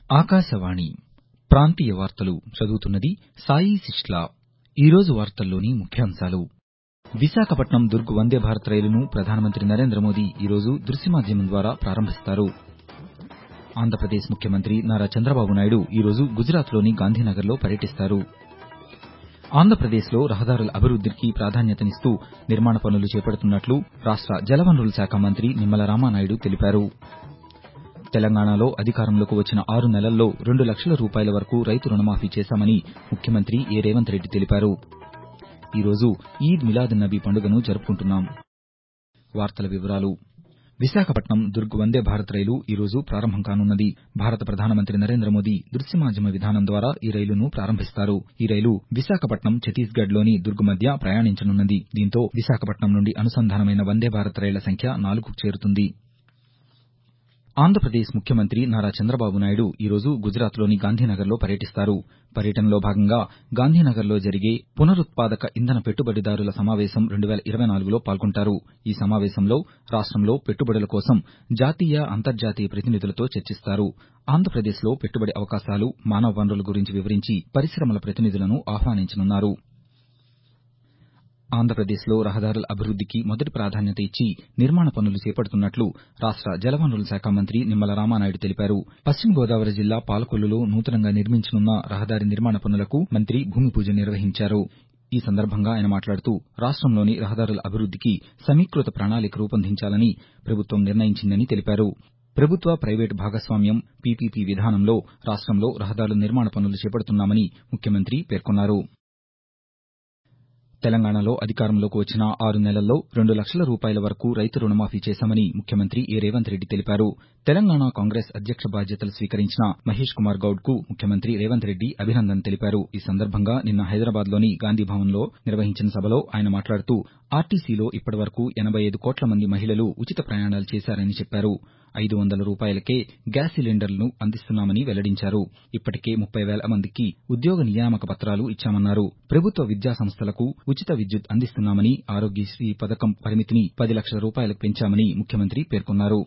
ఆకాశవాణి ప్రాంతీయ వార్తలు చదువుతున్నది సాయి సిస్లా ఈరోజు వార్తల్లోని ముఖ్యాంశాలు విశాఖపట్నం దుర్గ్ వందే భారత్ రైలును ప్రధానమంత్రి నరేంద్ర మోదీ ఈరోజు దృశ్య మాధ్యమం ద్వారా ప్రారంభిస్తారు ఆంధ్రప్రదేశ్ ముఖ్యమంత్రి నారా చంద్రబాబు నాయుడు ఈరోజు గుజరాత్లోని గాంధీనగర్లో పర్యటిస్తారు ఆంధ్రప్రదేశ్లో రహదారుల అభివృద్దికి ప్రాధాన్యతనిస్తూ నిర్మాణ పనులు చేపడుతున్నట్లు రాష్ట జలవనరుల శాఖ మంత్రి నిమ్మల రామానాయుడు తెలిపారు తెలంగాణలో అధికారంలోకి వచ్చిన ఆరు నెలల్లో రెండు లక్షల రూపాయల వరకు రైతు రుణమాఫీ చేశామని ముఖ్యమంత్రి ఏ రేవంత్ రెడ్డి తెలిపారు ఈరోజు ఈద్ మిలాద్ నబీ పండుగను జరుపుకుంటున్నాం విశాఖపట్నం దుర్గ్ వందే భారత్ రైలు ఈరోజు ప్రారంభం కానున్నది భారత ప్రధానమంత్రి నరేంద్ర మోదీ దృశ్య మాధ్యమ విధానం ద్వారా ఈ రైలును ప్రారంభిస్తారు ఈ రైలు విశాఖపట్నం ఛత్తీస్గఢ్లోని దుర్గ్ మధ్య ప్రయాణించనున్నది దీంతో విశాఖపట్నం నుండి అనుసంధానమైన వందే భారత్ రైళ్ల సంఖ్య నాలుగుకు చేరుతుంది ఆంధ్రప్రదేశ్ ముఖ్యమంత్రి నారా చంద్రబాబు నాయుడు ఈరోజు గుజరాత్లోని గాంధీనగర్లో పర్యటిస్తారు పర్యటనలో భాగంగా గాంధీనగర్లో జరిగే పునరుత్పాదక ఇంధన పెట్టుబడిదారుల సమావేశం లో పాల్గొంటారు ఈ సమావేశంలో రాష్టంలో పెట్టుబడుల కోసం జాతీయ అంతర్జాతీయ ప్రతినిధులతో చర్చిస్తారు ఆంధ్రప్రదేశ్లో పెట్టుబడి అవకాశాలు మానవ వనరుల గురించి వివరించి పరిశమల ప్రతినిధులను ఆహ్వానించనున్నారు ఆంధ్రప్రదేశ్లో రహదారుల అభివృద్దికి మొదటి ప్రాధాన్యత ఇచ్చి నిర్మాణ పనులు చేపడుతున్నట్లు రాష్ట జలవనరుల శాఖ మంత్రి నిమ్మల రామానాయుడు తెలిపారు పశ్చిమ గోదావరి జిల్లా పాలకొల్లులో నూతనంగా నిర్మించనున్న రహదారి నిర్మాణ పనులకు మంత్రి భూమి పూజ నిర్వహించారు ఈ సందర్భంగా ఆయన మాట్లాడుతూ రాష్టంలోని రహదారుల అభివృద్దికి సమీకృత ప్రణాళిక రూపొందించాలని ప్రభుత్వం నిర్ణయించిందని తెలిపారు ప్రభుత్వ ప్రైవేటు భాగస్వామ్యం పీపీపీ విధానంలో రాష్టంలో రహదారుల నిర్మాణ పనులు చేపడుతున్నామని ముఖ్యమంత్రి పేర్కొన్నారు తెలంగాణలో అధికారంలోకి వచ్చిన ఆరు నెలల్లో రెండు లక్షల రూపాయల వరకు రైతు రుణమాఫీ చేశామని ముఖ్యమంత్రి ఏ రేవంత్ రెడ్డి తెలిపారు తెలంగాణ కాంగ్రెస్ అధ్యక్ష బాధ్యతలు స్వీకరించిన మహేష్ కుమార్ గౌడ్కు ముఖ్యమంత్రి రేవంత్ రెడ్డి అభినందనలు తెలిపారు ఈ సందర్భంగా నిన్న హైదరాబాద్లోని గాంధీభవన్లో నిర్వహించిన సభలో ఆయన మాట్లాడుతూ ఆర్టీసీలో ఇప్పటివరకు ఎనబై ఐదు కోట్ల మంది మహిళలు ఉచిత ప్రయాణాలు చేశారని చెప్పారు ఐదు వందల రూపాయలకే గ్యాస్ సిలిండర్లను అందిస్తున్నామని వెల్లడించారు ఇప్పటికే ముప్పై వేల మందికి ఉద్యోగ నియామక పత్రాలు ఇచ్చామన్నారు ప్రభుత్వ విద్యా సంస్థలకు ఉచిత విద్యుత్ అందిస్తున్నామని ఆరోగ్యశ్రీ పథకం పరిమితిని పది లక్షల రూపాయలకు పెంచామని ముఖ్యమంత్రి పేర్కొన్నారు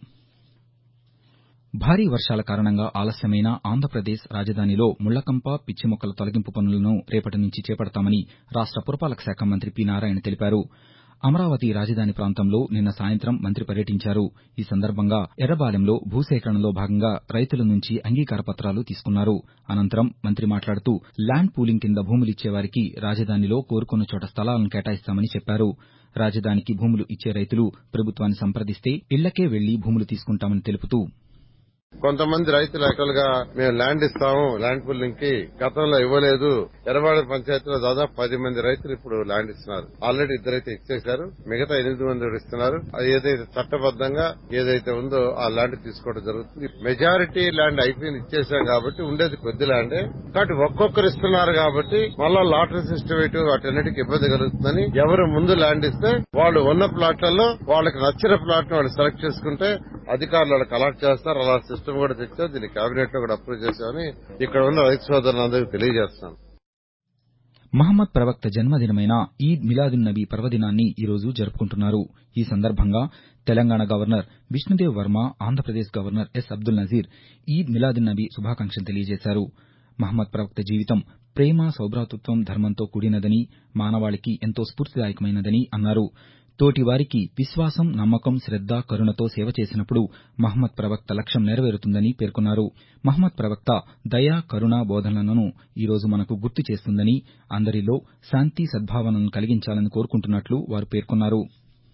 భారీ వర్షాల కారణంగా ఆలస్యమైన ఆంధ్రప్రదేశ్ రాజధానిలో ముళ్లకంప పిచ్చి మొక్కల తొలగింపు పనులను రేపటి నుంచి చేపడతామని రాష్ట పురపాలక శాఖ మంత్రి పి నారాయణ తెలిపారు అమరావతి రాజధాని ప్రాంతంలో నిన్న సాయంత్రం మంత్రి పర్యటించారు ఈ సందర్భంగా ఎర్రబాలెంలో భూసేకరణలో భాగంగా రైతుల నుంచి అంగీకార పత్రాలు తీసుకున్నారు అనంతరం మంత్రి మాట్లాడుతూ ల్యాండ్ పూలింగ్ కింద భూములిచ్చే వారికి రాజధానిలో కోరుకున్న చోట స్థలాలను కేటాయిస్తామని చెప్పారు రాజధానికి భూములు ఇచ్చే రైతులు ప్రభుత్వాన్ని సంప్రదిస్తే ఇళ్లకే వెళ్లి భూములు తీసుకుంటామని తెలుపుతూ కొంతమంది రైతులు యాక్చువల్ గా మేము ల్యాండ్ ఇస్తాము ల్యాండ్ పుల్లింగ్ కి గతంలో ఇవ్వలేదు ఎర్రవాడ పంచాయతీలో దాదాపు పది మంది రైతులు ఇప్పుడు ల్యాండ్ ఇస్తున్నారు ఆల్రెడీ ఇద్దరైతే ఇచ్చేశారు మిగతా ఎనిమిది మంది ఇస్తున్నారు అది ఏదైతే చట్టబద్దంగా ఏదైతే ఉందో ఆ ల్యాండ్ తీసుకోవడం జరుగుతుంది మెజారిటీ ల్యాండ్ అయిపోయింది ఇచ్చేసాం కాబట్టి ఉండేది కొద్ది ల్యాండే కాబట్టి ఒక్కొక్కరు ఇస్తున్నారు కాబట్టి మళ్ళా లాటరీ సిస్టమ్ ఇటు వాటన్నిటికి ఇబ్బంది కలుగుతుందని ఎవరు ముందు ల్యాండ్ ఇస్తే వాళ్ళు ఉన్న ప్లాట్లలో వాళ్ళకి నచ్చిన ప్లాట్ వాళ్ళు సెలెక్ట్ చేసుకుంటే అధికారులు వాళ్ళకి అలాట్ చేస్తారు అలా సిస్టమ్ కూడా తెచ్చాం దీన్ని కేబినెట్ లో కూడా అప్రూవ్ చేశామని ఇక్కడ ఉన్న రైతు సోదరులందరికీ తెలియజేస్తున్నాం మహమ్మద్ ప్రవక్త జన్మదినమైన ఈద్ మిలాదున్ నబీ పర్వదినాన్ని ఈరోజు జరుపుకుంటున్నారు ఈ సందర్భంగా Telangana governor Vishnudev Varma Andhra Pradesh governor S Abdul Nazeer Eid Miladun Nabi శుభాకాంక్షలు తెలియజేశారు మహమ్మద్ ప్రవక్త జీవితం ప్రేమ సౌభ్రాతృత్వం ధర్మంతో కూడినదని మానవాళికి ఎంతో స్ఫూర్తిదాయకమైనదని అన్నారు తోటివారికి విశ్వాసం నమ్మకం శ్రద్ద కరుణతో సేవ చేసినప్పుడు మహమ్మద్ ప్రవక్త లక్ష్యం నెరవేరుతుందని పేర్కొన్నారు మహమ్మద్ ప్రవక్త దయ కరుణ బోధనలను ఈరోజు మనకు గుర్తు చేస్తుందని అందరిలో శాంతి సద్భావనలను కలిగించాలని కోరుకుంటున్నట్లు వారు పేర్కొన్నారు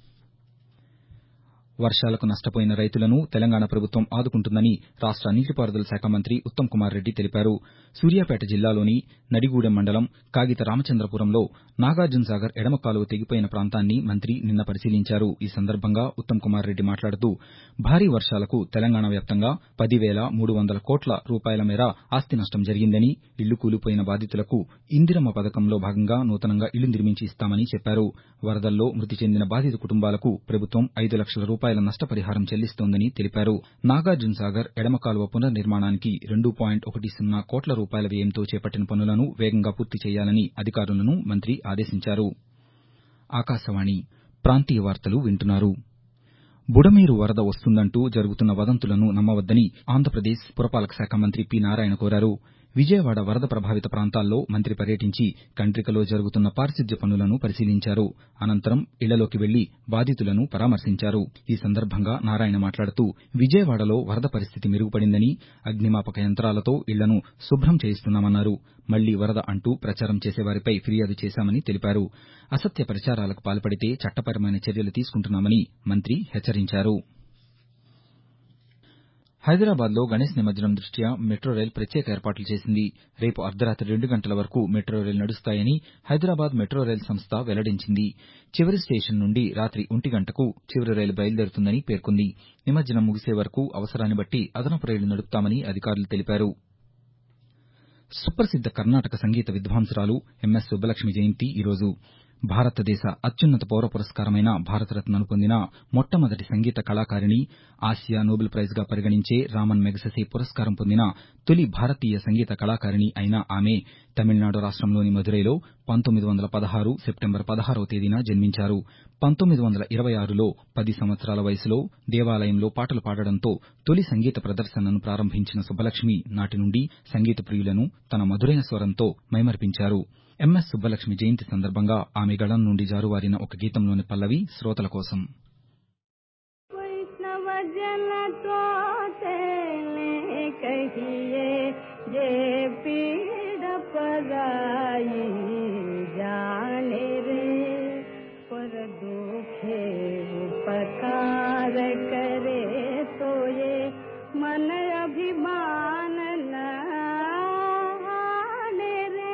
వర్షాలకు నష్టపోయిన రైతులను తెలంగాణ ప్రభుత్వం ఆదుకుంటుందని రాష్ట నీటిపారుదల శాఖ మంత్రి ఉత్తమ్ కుమార్ రెడ్డి తెలిపారు సూర్యాపేట జిల్లాలోని నడిగూడెం మండలం కాగిత రామచంద్రపురంలో నాగార్జునసాగర్ ఎడమ కాలువ తెగిపోయిన ప్రాంతాన్ని మంత్రి నిన్న పరిశీలించారు ఈ సందర్భంగా ఉత్తమ్ కుమార్ రెడ్డి మాట్లాడుతూ భారీ వర్షాలకు తెలంగాణ వ్యాప్తంగా పది వేల మూడు వందల కోట్ల రూపాయల మేర ఆస్తి నష్టం జరిగిందని ఇళ్లు కూలిపోయిన బాధితులకు ఇందిరమ్మ పథకంలో భాగంగా నూతనంగా ఇళ్లు నిర్మించి ఇస్తామని చెప్పారు వరదల్లో మృతి చెందిన బాధిత కుటుంబాలకు ప్రభుత్వం ఐదు లక్షల రూపాయల నష్టపరిహారం చెల్లిస్తోందని తెలిపారు నాగార్జునసాగర్ ఎడమ కాలువ పునర్నిర్మాణానికి రెండు పాయింట్ ఒకటి సున్నా కోట్ల రూపాయల వ్యయంతో చేపట్టిన పనులను వేగంగా పూర్తి చేయాలని అధికారులను మంత్రి ఆదేశించారు బుడమేరు వరద వస్తుందంటూ జరుగుతున్న వదంతులను నమ్మవద్దని ఆంధ్రప్రదేశ్ పురపాలక శాఖ మంత్రి పి నారాయణ కోరారు విజయవాడ వరద ప్రభావిత ప్రాంతాల్లో మంత్రి పర్యటించి కండ్రికలో జరుగుతున్న పారిశుద్ధ్య పనులను పరిశీలించారు అనంతరం ఇళ్లలోకి వెళ్లి బాధితులను పరామర్శించారు ఈ సందర్భంగా నారాయణ మాట్లాడుతూ విజయవాడలో వరద పరిస్థితి మెరుగుపడిందని అగ్నిమాపక యంత్రాలతో ఇళ్లను శుభ్రం చేయిస్తున్నామన్నారు మళ్లీ వరద అంటూ ప్రచారం చేసేవారిపై ఫిర్యాదు చేశామని తెలిపారు అసత్య ప్రచారాలకు పాల్పడితే చట్టపరమైన చర్యలు తీసుకుంటున్నామని మంత్రి హెచ్చరించారు హైదరాబాద్లో గణేష్ నిమజ్జనం దృష్ట్యా మెట్రో రైల్ ప్రత్యేక ఏర్పాట్లు చేసింది రేపు అర్ధరాతి రెండు గంటల వరకు మెట్రో రైలు నడుస్తాయని హైదరాబాద్ మెట్రో రైల్ సంస్థ వెల్లడించింది చివరి స్టేషన్ నుండి రాత్రి ఒంటి గంటకు చివరి రైలు బయలుదేరుతుందని పేర్కొంది నిమజ్జనం ముగిసే వరకు అవసరాన్ని బట్టి అదనపు రైలు నడుపుతామని అధికారులు తెలిపారు సుప్రసిద్ద కర్ణాటక సంగీత విద్వాంసురాలు ఎంఎస్ సుబ్బలక్ష్మి జయంతి ఈరోజు భారతదేశ అత్యున్నత పౌర పురస్కారమైన భారతరత్నను పొందిన మొట్టమొదటి సంగీత కళాకారిణి ఆసియా నోబెల్ ప్రైజ్గా పరిగణించే రామన్ మెగసెసే పురస్కారం పొందిన తొలి భారతీయ సంగీత కళాకారిణి అయిన ఆమె తమిళనాడు రాష్టంలోని మదురైలో పంతొమ్మిది వందల పదహారు సెప్టెంబర్ పదహారవ తేదీన జన్మించారు పంతొమ్మిది వందల ఇరవై ఆరులో పది సంవత్సరాల వయసులో దేవాలయంలో పాటలు పాడడంతో తొలి సంగీత ప్రదర్శనను ప్రారంభించిన సుబ్బలక్ష్మి నాటి నుండి సంగీత ప్రియులను తన మధురైన స్వరంతో మైమరిపించారు ఎంఎస్ సుబ్బలక్ష్మి జయంతి సందర్భంగా ఆమె గళం నుండి జారువారిన ఒక గీతంలోని పల్లవి శ్రోతల కోసం वैष्णव जन तो तेने कहिए जे पीड़ पराई जाने रे पर दुखे उपकार करे तो ये मन अभिमान न आने रे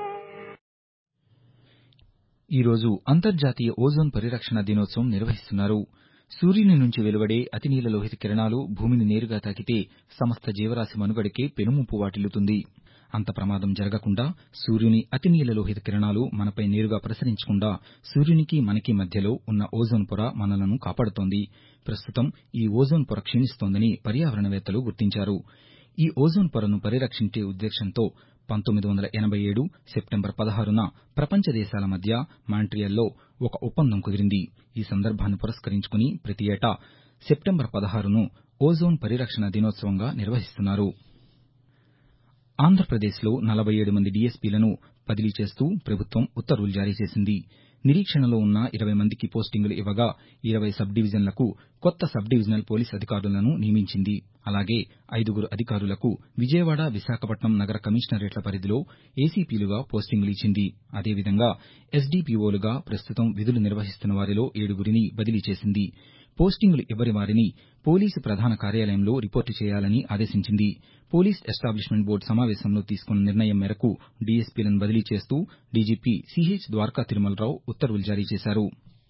ఈరోజు అంతర్జాతీయ ఓజోన్ పరిరక్షణ దినోత్సవం నిర్వహిస్తున్నారు సూర్యుని నుంచి వెలువడే అతినీల లోహిత కిరణాలు భూమిని నేరుగా తాకితే సమస్త జీవరాశి మనుగడకే పెనుముప్పు వాటిల్లుతుంది అంత ప్రమాదం జరగకుండా సూర్యుని అతినీల లోహిత కిరణాలు మనపై నేరుగా ప్రసరించకుండా సూర్యునికి మనకి మధ్యలో ఉన్న ఓజోన్ పొర మనలను కాపాడుతోంది ప్రస్తుతం ఈ ఓజోన్ పొర క్షీణిస్తోందని పర్యావరణవేత్తలు గుర్తించారు ఈ ఓజోన్ పొరను పరిరక్షించే ఉద్దేశంతో పంతొమ్మిది వందల ఎనబై ఏడు సెప్టెంబర్ పదహారున ప్రపంచ దేశాల మధ్య మాంట్రియల్లో ఒక ఒప్పందం కుదిరింది ఈ సందర్భాన్ని పురస్కరించుకుని ప్రతి ఏటా సెప్టెంబర్ పదహారును ఓజోన్ పరిరక్షణ దినోత్సవంగా నిర్వహిస్తున్నారు ఆంధ్రప్రదేశ్లో నలభై ఏడు మంది డీఎస్పీలను బదిలీ చేస్తూ ప్రభుత్వం ఉత్తర్వులు జారీ చేసింది నిరీక్షణలో ఉన్న ఇరవై మందికి పోస్టింగులు ఇవ్వగా ఇరవై సబ్ డివిజన్లకు కొత్త సబ్ డివిజనల్ పోలీస్ అధికారులను నియమించింది అలాగే ఐదుగురు అధికారులకు విజయవాడ విశాఖపట్నం నగర కమిషనరేట్ల పరిధిలో ఏసీపీలుగా పోస్టింగులు ఇచ్చింది అదేవిధంగా ఎస్డీపీఓలుగా ప్రస్తుతం విధులు నిర్వహిస్తున్న వారిలో ఏడుగురిని బదిలీ చేసింది పోస్టింగులు ఇవ్వని వారిని పోలీసు ప్రధాన కార్యాలయంలో రిపోర్టు చేయాలని ఆదేశించింది పోలీస్ ఎస్టాబ్లిష్మెంట్ బోర్డు సమావేశంలో తీసుకున్న నిర్ణయం మేరకు డీఎస్పీలను బదిలీ చేస్తూ డీజీపీ సీహెచ్ ద్వారకా తిరుమలరావు ఉత్తర్వులు జారీ చేశారు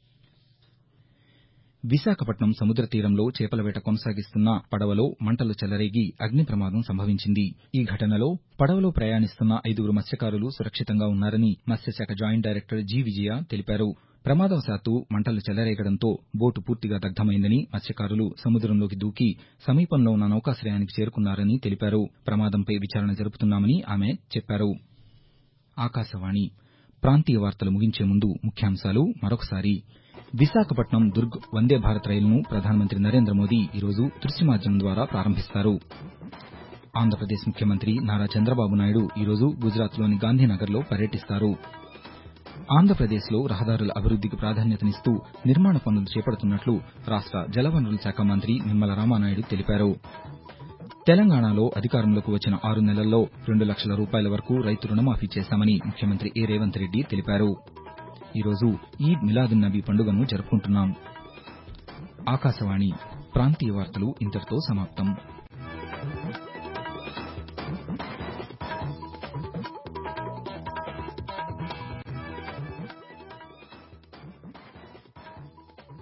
విశాఖపట్నం సముద్ర తీరంలో చేపల వేట కొనసాగిస్తున్న పడవలో మంటలు చెలరేగి అగ్ని ప్రమాదం సంభవించింది ఈ ఘటనలో పడవలో ప్రయాణిస్తున్న ఐదుగురు మత్స్యకారులు సురక్షితంగా ఉన్నారని మత్స్యశాఖ జాయింట్ డైరెక్టర్ జి విజయ తెలిపారు ప్రమాదవశాత్తు మంటలు చెలరేగడంతో బోటు పూర్తిగా దగ్ధమైందని మత్స్యకారులు సముద్రంలోకి దూకి సమీపంలో ఉన్న నౌకాశయానికి చేరుకున్నారని తెలిపారు ప్రమాదంపై విచారణ జరుపుతున్నామని ఆమె చెప్పారు ఆకాశవాణి ప్రాంతీయ వార్తలు ముగించే ముందు ముఖ్యాంశాలు మరొకసారి విశాఖపట్నం దుర్గ్ వందే భారత్ రైలును ప్రధానమంత్రి నరేంద్ర మోదీ ఈరోజు దృశ్య మాధ్యమం ద్వారా ప్రారంభిస్తారు ఆంధ్రప్రదేశ్ ముఖ్యమంత్రి నారా చంద్రబాబు నాయుడు ఈరోజు గుజరాత్లోని గాంధీనగర్లో పర్యటిస్తారు ఆంధ్రప్రదేశ్లో రహదారుల అభివృద్దికి ప్రాధాన్యతనిస్తూ నిర్మాణ పనులు చేపడుతున్నట్లు రాష్ట జలవనరుల శాఖ మంత్రి నిమ్మల రామానాయుడు తెలిపారు తెలంగాణలో అధికారంలోకి వచ్చిన ఆరు నెలల్లో రెండు లక్షల రూపాయల వరకు రైతు రుణమాఫీ చేశామని ముఖ్యమంత్రి ఏ రేవంత్ రెడ్డి తెలిపారు ఈరోజు ఈద్ మిలాదున్ నబీ పండుగను జరుపుకుంటున్నాం ఆకాశవాణి ప్రాంతీయ వార్తలు ఇంతటితో సమాప్తం